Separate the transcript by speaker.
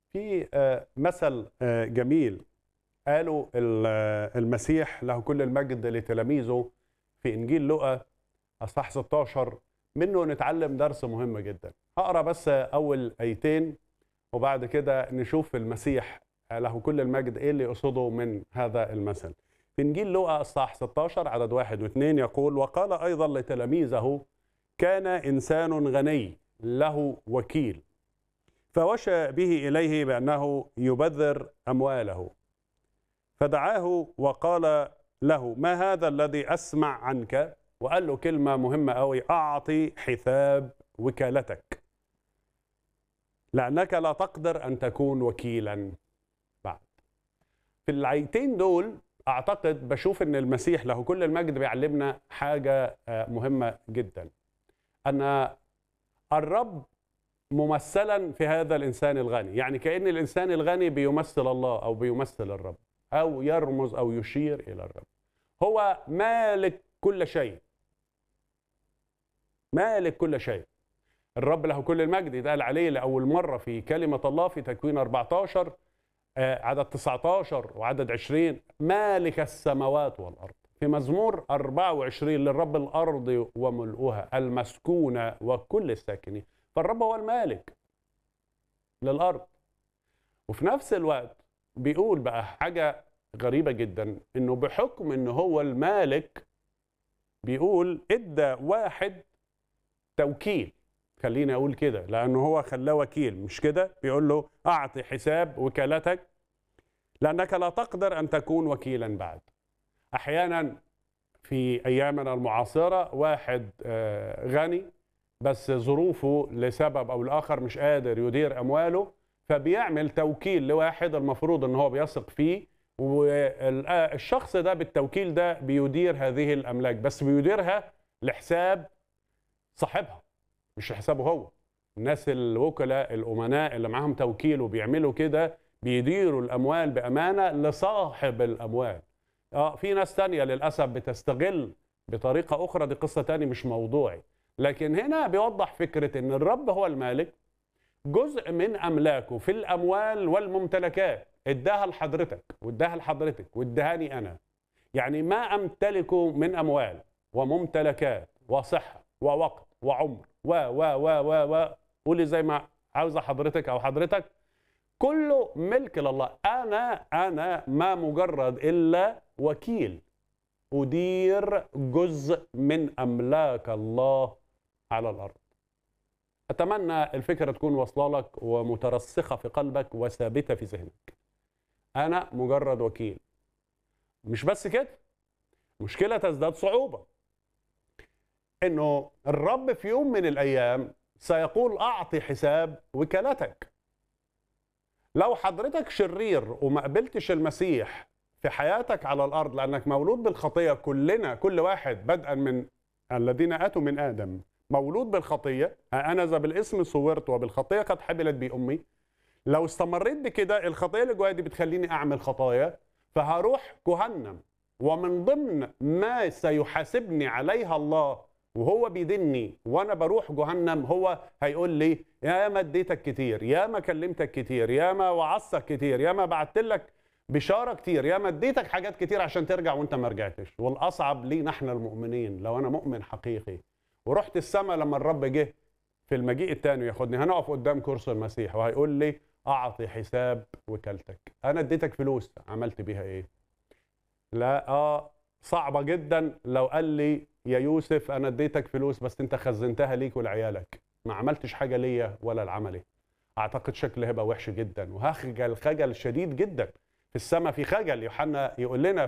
Speaker 1: في آه، مثل آه، جميل قالوا ال- آه، المسيح له كل المجد لتلاميذه في انجيل لوقا اصحاح 16 منه نتعلم درس مهم جدا هقرا بس اول ايتين وبعد كده نشوف المسيح له كل المجد ايه اللي يقصده من هذا المثل في انجيل لوقا اصحاح 16 عدد واحد واثنين يقول وقال ايضا لتلاميذه كان انسان غني له وكيل فوشى به اليه بانه يبذر امواله فدعاه وقال له ما هذا الذي اسمع عنك وقال له كلمه مهمه قوي اعطي حساب وكالتك لانك لا تقدر ان تكون وكيلا بعد في العيتين دول اعتقد بشوف ان المسيح له كل المجد بيعلمنا حاجه آه، مهمه جدا ان الرب ممثلا في هذا الانسان الغني يعني كان الانسان الغني بيمثل الله او بيمثل الرب او يرمز او يشير الى الرب هو مالك كل شيء مالك كل شيء الرب له كل المجد يتقال عليه لاول مره في كلمه الله في تكوين 14 آه، عدد 19 وعدد 20 مالك السماوات والارض في مزمور 24 للرب الارض وملؤها المسكونه وكل الساكنين فالرب هو المالك للارض وفي نفس الوقت بيقول بقى حاجه غريبه جدا انه بحكم انه هو المالك بيقول ادى واحد توكيل خليني اقول كده لانه هو خلاه وكيل مش كده بيقول له اعطي حساب وكالتك لانك لا تقدر ان تكون وكيلا بعد احيانا في ايامنا المعاصره واحد آه، غني بس ظروفه لسبب او لاخر مش قادر يدير امواله فبيعمل توكيل لواحد المفروض ان هو بيثق فيه والشخص ده بالتوكيل ده بيدير هذه الاملاك بس بيديرها لحساب صاحبها مش لحسابه هو الناس الوكلاء الامناء اللي معاهم توكيل وبيعملوا كده بيديروا الاموال بامانه لصاحب الاموال اه في ناس تانية للاسف بتستغل بطريقه اخرى دي قصه تاني مش موضوعي لكن هنا بيوضح فكره ان الرب هو المالك جزء من املاكه في الاموال والممتلكات اداها لحضرتك واداها لحضرتك وادهاني انا يعني ما امتلكه من اموال وممتلكات وصحه ووقت وعمر و و و و و قولي زي ما عاوزه حضرتك او حضرتك كله ملك لله انا انا ما مجرد الا وكيل ادير جزء من املاك الله على الارض اتمنى الفكره تكون واصله لك ومترسخه في قلبك وثابته في ذهنك انا مجرد وكيل مش بس كده مشكله تزداد صعوبه انه الرب في يوم من الايام سيقول اعطي حساب وكالتك لو حضرتك شرير وما قبلتش المسيح في حياتك على الارض لانك مولود بالخطيه كلنا كل واحد بدءا من الذين اتوا من ادم مولود بالخطيه انا ذا بالاسم صورت وبالخطيه قد حبلت بي امي لو استمريت بكده الخطيه اللي جوايا دي بتخليني اعمل خطايا فهروح جهنم ومن ضمن ما سيحاسبني عليها الله وهو بيدني وانا بروح جهنم هو هيقول لي يا ما اديتك كتير يا ما كلمتك كتير يا ما وعظتك كتير يا ما بعت لك بشاره كتير يا ما اديتك حاجات كتير عشان ترجع وانت ما رجعتش والاصعب لينا احنا المؤمنين لو انا مؤمن حقيقي ورحت السماء لما الرب جه في المجيء الثاني ياخدني هنقف قدام كرسي المسيح وهيقول لي اعطي حساب وكالتك انا اديتك فلوس عملت بيها ايه لا اه صعبه جدا لو قال لي يا يوسف انا اديتك فلوس بس انت خزنتها ليك ولعيالك ما عملتش حاجه ليا ولا لعملي اعتقد شكل هيبقى وحش جدا وهخجل خجل شديد جدا في السماء في خجل يوحنا يقول لنا